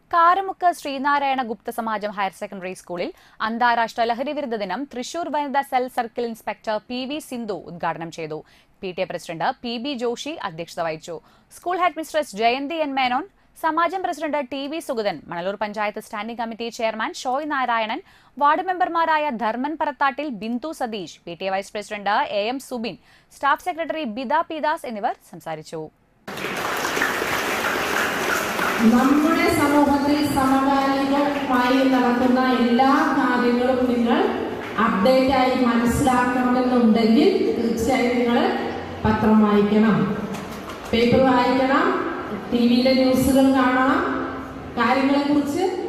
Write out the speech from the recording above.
Karamukku Sreenarayana Gupta Samajam higher secondary സ്കൂളിൽ അന്താരാഷ്ട്ര ലഹരി വിരുദ്ധ ദിനം തൃശൂർ വനിതാ cell circle inspector P V Sindhu ഉദ്ഘാടനം ചെയ്തു P T A president P B Joshy അധ്യക്ഷത വഹിച്ചു school head mistress Jayanthi N Menon Samajam president T V Sugathan Manalur panchayat standing committee chairman Shoy Narayanan ward മെമ്പർമാരായ Dharman Parathattil Bindu Satheesh P T A vice president A M Subin staff secretary Bida Peedas എന്നിവർ സംസാരിച്ചു നമ്മുടെ സമൂഹത്തിൽ സമകാലികമായി നടക്കുന്ന എല്ലാ കാര്യങ്ങളും നിങ്ങൾ അപ്ഡേറ്റ് ആയി മനസ്സിലാക്കണമെന്നുണ്ടെങ്കിൽ തീർച്ചയായും നിങ്ങൾ പത്രം വായിക്കണം പേപ്പർ വായിക്കണം ടി വിയിലെ ന്യൂസുകൾ കാണണം കാര്യങ്ങളെക്കുറിച്ച്